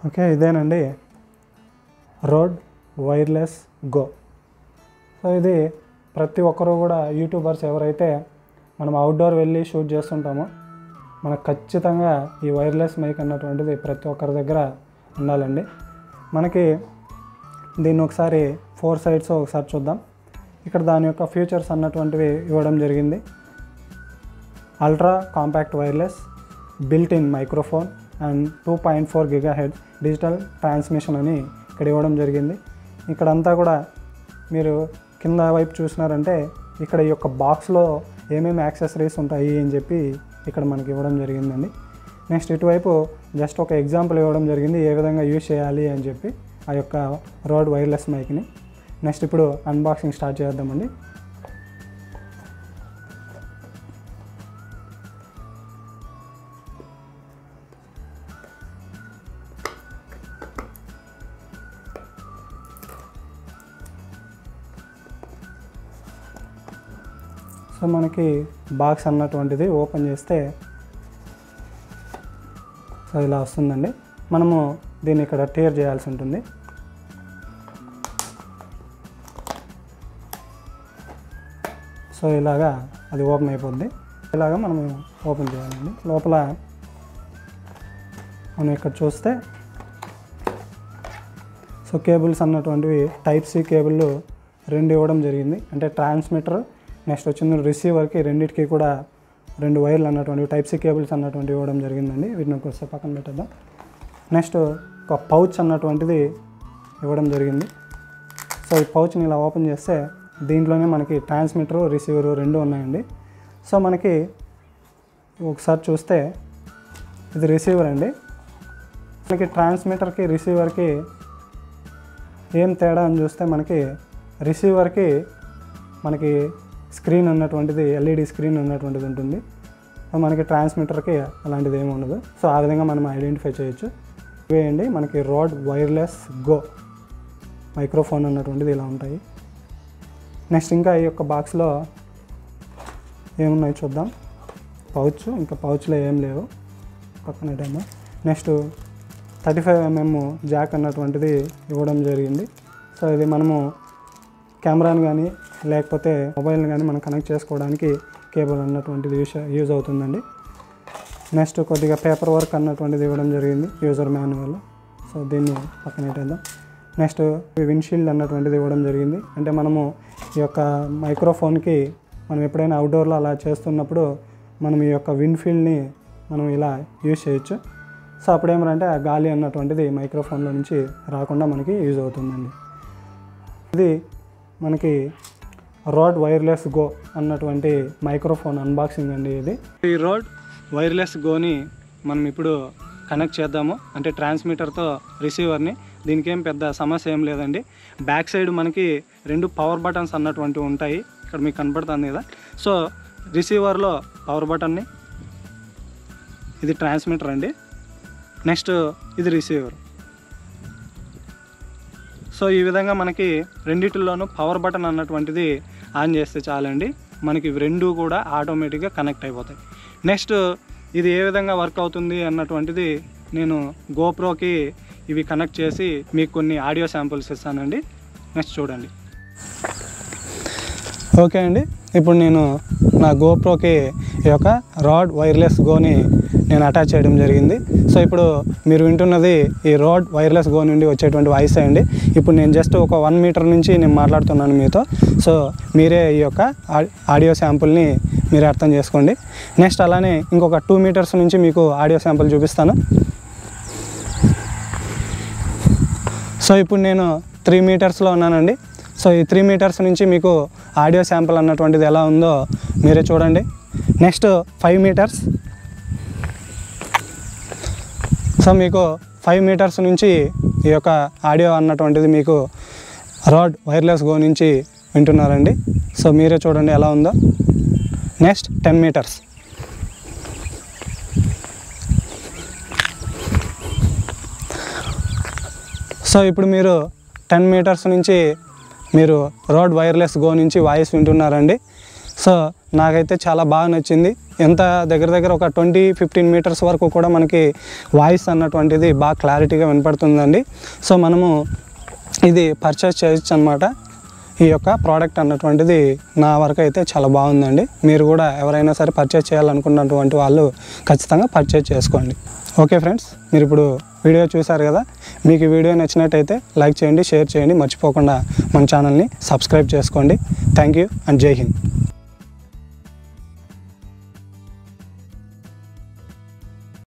okay ఇదేనండి road wireless go so ఇది ప్రతి ఒక్కరూ కూడా యూట్యూబర్స్ ఎవరైతే మనం అవుట్డోర్ వెళ్ళి షూట్ చేస్తుంటామో మనకు ఖచ్చితంగా ఈ వైర్లెస్ మైక్ అన్నటువంటిది ప్రతి ఒక్కరి దగ్గర ఉండాలండి మనకి దీన్ని ఒకసారి ఫోర్ సైడ్స్ ఒకసారి చూద్దాం ఇక్కడ దాని యొక్క ఫీచర్స్ అన్నటువంటివి ఇవ్వడం జరిగింది ultra compact wireless built in microphone and two point four giga హెడ్ డిజిటల్ ట్రాన్స్మిషన్ అని ఇక్కడ ఇవ్వడం జరిగింది ఇక్కడంతా కూడా మీరు కింద వైపు చూసినారంటే ఇక్కడ ఈ యొక్క బాక్స్లో ఏమేమి యాక్సెసరీస్ ఉంటాయి అని చెప్పి ఇక్కడ మనకి ఇవ్వడం జరిగిందండి నెక్స్ట్ ఇటువైపు జస్ట్ ఒక ఎగ్జాంపుల్ ఇవ్వడం జరిగింది ఏ విధంగా యూజ్ చేయాలి అని చెప్పి ఆ యొక్క రోడ్ వైర్లెస్ మైక్ని నెక్స్ట్ ఇప్పుడు అన్బాక్సింగ్ స్టార్ట్ చేద్దామండి సో మనకి బాక్స్ అన్నటువంటిది ఓపెన్ చేస్తే సో ఇలా వస్తుందండి మనము దీన్ని ఇక్కడ టేర్ చేయాల్సి ఉంటుంది సో ఇలాగా అది ఓపెన్ అయిపోద్ది ఇలాగా మనం ఓపెన్ చేయాలండి లోపల మనం ఇక్కడ చూస్తే సో కేబుల్స్ అన్నటువంటివి టైప్ సి కేబుల్ రెండు ఇవ్వడం జరిగింది అంటే ట్రాన్స్మిటర్ నెక్స్ట్ వచ్చింది రిసీవర్కి రెండింటికి కూడా రెండు వైర్లు అన్నటువంటి టైప్ సి కేబుల్స్ అన్నటువంటి ఇవ్వడం జరిగిందండి వీటిని ఒకసారి పక్కన పెట్టేద్దాం నెక్స్ట్ ఒక పౌచ్ అన్నటువంటిది ఇవ్వడం జరిగింది సో ఈ పౌచ్ని ఇలా ఓపెన్ చేస్తే దీంట్లోనే మనకి ట్రాన్స్మిటర్ రిసీవర్ రెండు ఉన్నాయండి సో మనకి ఒకసారి చూస్తే ఇది రిసీవర్ అండి మనకి ట్రాన్స్మిటర్కి రిసీవర్కి ఏం తేడా అని చూస్తే మనకి రిసీవర్కి మనకి స్క్రీన్ అన్నటువంటిది ఎల్ఈడి స్క్రీన్ అన్నటువంటిది ఉంటుంది సో మనకి ట్రాన్స్మిటర్కి అలాంటిది ఏమి ఉండదు సో ఆ విధంగా మనం ఐడెంటిఫై చేయొచ్చు ఇవేయండి మనకి రోడ్ వైర్లెస్ గో మైక్రోఫోన్ అన్నటువంటిది ఇలా ఉంటాయి నెక్స్ట్ ఇంకా ఈ యొక్క బాక్స్లో ఏమున్నాయి చూద్దాం పౌచ్ ఇంకా పౌచ్లో ఏం లేవు పక్కన time next thirty five MM jack అన్నటువంటిది ఇవ్వడం జరిగింది సో ఇది మనము కెమెరాని కానీ లేకపోతే మొబైల్ని కానీ మనం కనెక్ట్ చేసుకోవడానికి కేబుల్ అన్నటువంటిది యూస్ యూజ్ అవుతుందండి నెక్స్ట్ కొద్దిగా పేపర్ వర్క్ అన్నటువంటిది ఇవ్వడం జరిగింది యూజర్ మాన్యువల్ సో దీన్ని పక్కన పెట్టేద్దాం నెక్స్ట్ విండ్షీల్డ్ అన్నటువంటిది ఇవ్వడం జరిగింది అంటే మనము ఈ యొక్క మైక్రోఫోన్కి మనం ఎప్పుడైనా అవుట్డోర్లో అలా చేస్తున్నప్పుడు మనం ఈ యొక్క విండ్ఫీల్డ్ని మనం ఇలా యూజ్ చేయొచ్చు సో అప్పుడు ఏమంటే ఆ గాలి అన్నటువంటిది మైక్రోఫోన్లో నుంచి రాకుండా మనకి యూజ్ అవుతుందండి ఇది మనకి రోడ్ వైర్లెస్ గో అన్నటువంటి మైక్రోఫోన్ అన్బాక్సింగ్ అండి ఇది ఈ రోడ్ వైర్లెస్ గోని మనం ఇప్పుడు కనెక్ట్ చేద్దాము అంటే ట్రాన్స్మిటర్తో రిసీవర్ని దీనికి ఏం పెద్ద సమస్య ఏం లేదండి బ్యాక్ సైడ్ మనకి రెండు పవర్ బటన్స్ అన్నటువంటివి ఉంటాయి ఇక్కడ మీకు కనపడుతుంది కదా సో రిసీవర్లో పవర్ బటన్ని ఇది ట్రాన్స్మిటర్ అండి నెక్స్ట్ ఇది రిసీవర్ సో ఈ విధంగా మనకి రెండిటిల్లోనూ పవర్ బటన్ అన్నటువంటిది ఆన్ చేస్తే చాలండి మనకి ఇవి రెండు కూడా ఆటోమేటిక్గా కనెక్ట్ అయిపోతాయి నెక్స్ట్ ఇది ఏ విధంగా వర్క్ అవుతుంది అన్నటువంటిది నేను గోప్రోకి ఇవి కనెక్ట్ చేసి మీకు కొన్ని ఆడియో శాంపుల్స్ ఇస్తానండి నెక్స్ట్ చూడండి ఓకే అండి ఇప్పుడు నేను నా గోప్రోకి ఈ యొక్క రాడ్ వైర్లెస్ గోని నేను అటాచ్ చేయడం జరిగింది సో ఇప్పుడు మీరు వింటున్నది ఈ రోడ్ వైర్లెస్ గో నుండి వచ్చేటువంటి వాయిస్ అండి ఇప్పుడు నేను జస్ట్ ఒక వన్ మీటర్ నుంచి నేను మాట్లాడుతున్నాను మీతో సో మీరే ఈ యొక్క ఆ- ఆడియో శాంపుల్ని మీరు అర్థం చేసుకోండి నెక్స్ట్ అలానే ఇంకొక టూ మీటర్స్ నుంచి మీకు ఆడియో శాంపుల్ చూపిస్తాను సో ఇప్పుడు నేను త్రీ మీటర్స్లో ఉన్నానండి సో ఈ త్రీ మీటర్స్ నుంచి మీకు ఆడియో శాంపుల్ అన్నటువంటిది ఎలా ఉందో మీరే చూడండి నెక్స్ట్ ఫైవ్ మీటర్స్ సో మీకు ఫైవ్ మీటర్స్ నుంచి ఈ యొక్క ఆడియో అన్నటువంటిది మీకు రాడ్ వైర్లెస్ గో నుంచి వింటున్నారండి సో మీరే చూడండి ఎలా ఉందో నెక్స్ట్ టెన్ మీటర్స్ సో ఇప్పుడు మీరు టెన్ మీటర్స్ నుంచి మీరు రోడ్ వైర్లెస్ గో నుంచి వాయిస్ వింటున్నారండి సో నాకైతే చాలా బాగా నచ్చింది ఎంత దగ్గర దగ్గర ఒక ట్వంటీ ఫిఫ్టీన్ మీటర్స్ వరకు కూడా మనకి వాయిస్ అన్నటువంటిది బాగా క్లారిటీగా వినపడుతుందండి సో మనము ఇది పర్చేస్ చేయొచ్చు అనమాట ఈ యొక్క ప్రోడక్ట్ అన్నటువంటిది నా వరకు అయితే చాలా బాగుందండి మీరు కూడా ఎవరైనా సరే పర్చేస్ చేయాలనుకున్నటువంటి వాళ్ళు ఖచ్చితంగా పర్చేస్ చేసుకోండి ఓకే ఫ్రెండ్స్ మీరు ఇప్పుడు వీడియో చూసారు కదా మీకు ఈ వీడియో నచ్చినట్టయితే లైక్ చేయండి షేర్ చేయండి మర్చిపోకుండా మన ఛానల్ని సబ్స్క్రైబ్ చేసుకోండి థ్యాంక్ యూ అండ్ జై హింద్